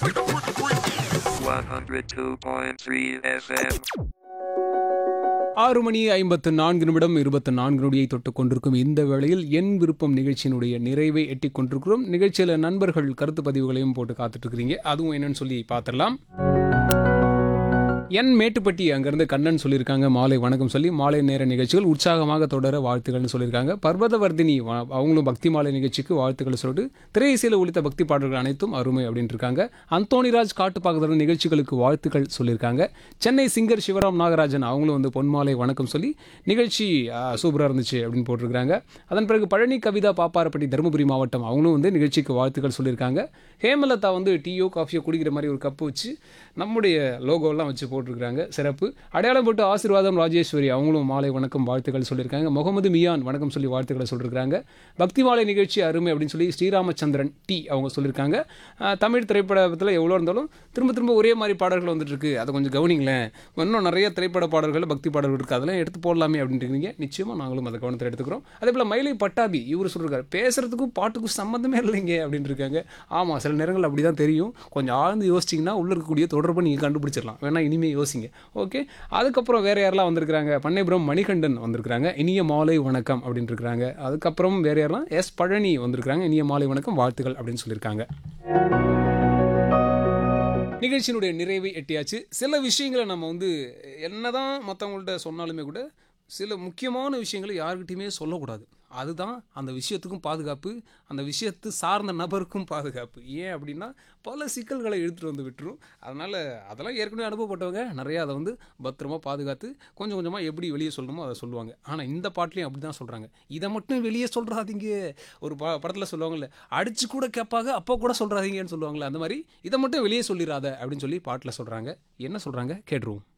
102.3 FM. ஆறு மணி ஐம்பத்து நான்கு நிமிடம் இருபத்தி நான்கு நொடியை தொட்டுக் கொண்டிருக்கும் இந்த வேளையில் என் விருப்பம் நிகழ்ச்சியினுடைய நிறைவை எட்டிக் கொண்டிருக்கிறோம் நிகழ்ச்சியில் நண்பர்கள் கருத்து பதிவுகளையும் போட்டு காத்துட்டு இருக்கிறீங்க அதுவும் என்னன்னு சொல்லி பார்த்துடலாம் என் மேட்டுப்பட்டி அங்கிருந்து கண்ணன் சொல்லியிருக்காங்க மாலை வணக்கம் சொல்லி மாலை நேர நிகழ்ச்சிகள் உற்சாகமாக தொடர வாழ்த்துக்கள்னு சொல்லியிருக்காங்க பர்வதவர்தினி வ- அவங்களும் பக்தி மாலை நிகழ்ச்சிக்கு வாழ்த்துக்கள் சொல்லிட்டு திரை இசையில் ஒழித்த பக்தி பாடல்கள் அனைத்தும் அருமை அப்படின்ட்டு இருக்காங்க அந்தோணிராஜ் காட்டுப்பாக்கத்தோட நிகழ்ச்சிகளுக்கு வாழ்த்துக்கள் சொல்லியிருக்காங்க சென்னை சிங்கர் சிவராம் நாகராஜன் அவங்களும் வந்து பொன்மாலை வணக்கம் சொல்லி நிகழ்ச்சி சூப்பராக இருந்துச்சு அப்படின்னு போட்டிருக்காங்க அதன் பிறகு பழனி கவிதா பாப்பாரப்பட்டி தருமபுரி மாவட்டம் அவங்களும் வந்து நிகழ்ச்சிக்கு வாழ்த்துக்கள் சொல்லியிருக்காங்க ஹேமலதா வந்து டீயோ காஃபியோ குடிக்கிற மாதிரி ஒரு கப்பு வச்சு நம்முடைய லோகோலாம் வச்சு போட்டிருக்காங்க சிறப்பு அடையாளம் போட்டு ஆசீர்வாதம் ராஜேஸ்வரி அவங்களும் மாலை வணக்கம் வாழ்த்துக்கள் சொல்லியிருக்காங்க முகமது மியான் வணக்கம் சொல்லி வாழ்த்துக்களை சொல்லியிருக்காங்க பக்தி மாலை நிகழ்ச்சி அருமை அப்படின்னு சொல்லி ஸ்ரீராமச்சந்திரன் டி அவங்க சொல்லியிருக்காங்க ஆஹ், தமிழ் திரைப்படத்தில் எவ்வளோ இருந்தாலும் திரும்ப திரும்ப ஒரே மாதிரி பாடல்கள் வந்துட்டு இருக்கு அதை கொஞ்சம் கவனிங்களேன் இன்னும் நிறைய திரைப்பட பாடல்கள் பக்தி பாடல்கள் இருக்குது அதெல்லாம் எடுத்து போடலாமே அப்படின்ட்டு இருக்கீங்க நிச்சயமாக நாங்களும் அதை கவனத்தில் எடுத்துக்கிறோம் அதே போல் மயிலை பட்டாபி இவர் சொல்லிருக்காரு பேசுறதுக்கும் பாட்டுக்கும் சம்மந்தமே இல்லைங்க அப்படின்னு இருக்காங்க ஆமாம் சில நேரங்கள் அப்படி தான் தெரியும் கொஞ்சம் ஆழ்ந்து யோசிச்சிங்கன்னா உள்ள இருக்கக்கூடிய தொடர்பை நீங்கள் கண்டுபிடிச்சிடலாம் வேணா இனிமே யோசிங்க ஓகே அதுக்கப்புறம் வேற யாரெல்லாம் வந்திருக்காங்க பண்ணைபுரம் மணிகண்டன் வந்திருக்காங்க இனிய மாலை வணக்கம் அப்படின்னு இருக்கிறாங்க அதுக்கப்புறம் வேற யாரெல்லாம் எஸ் பழனி வந்திருக்காங்க இனிய மாலை வணக்கம் வாழ்த்துக்கள் அப்படின்னு சொல்லியிருக்காங்க நிகழ்ச்சியினுடைய நிறைவை எட்டியாச்சு சில விஷயங்களை நம்ம வந்து என்னதான் மற்றவங்கள்ட்ட சொன்னாலுமே கூட சில முக்கியமான விஷயங்களை யாருக்கிட்டையுமே சொல்லக்கூடாது அதுதான் அந்த விஷயத்துக்கும் பாதுகாப்பு அந்த விஷயத்து சார்ந்த நபருக்கும் பாதுகாப்பு ஏன் அப்படின்னா பல சிக்கல்களை எடுத்துகிட்டு வந்து விட்டுரும் அதனால் அதெல்லாம் ஏற்கனவே அனுபவப்பட்டவங்க நிறையா அதை வந்து பத்திரமா பாதுகாத்து கொஞ்சம் கொஞ்சமாக எப்படி வெளியே சொல்லணுமோ அதை சொல்லுவாங்க ஆனால் இந்த பாட்டுலேயும் அப்படி தான் சொல்கிறாங்க இதை மட்டும் வெளியே சொல்கிறாதீங்க ஒரு ப படத்தில் சொல்லுவாங்கல்ல அடிச்சு கூட கேட்பாங்க அப்போ கூட சொல்கிறாதீங்கன்னு சொல்லுவாங்கல்ல அந்த மாதிரி இதை மட்டும் வெளியே சொல்லிடாத அப்படின்னு சொல்லி பாட்டில் சொல்கிறாங்க என்ன சொல்கிறாங்க கேட்டுருவோம்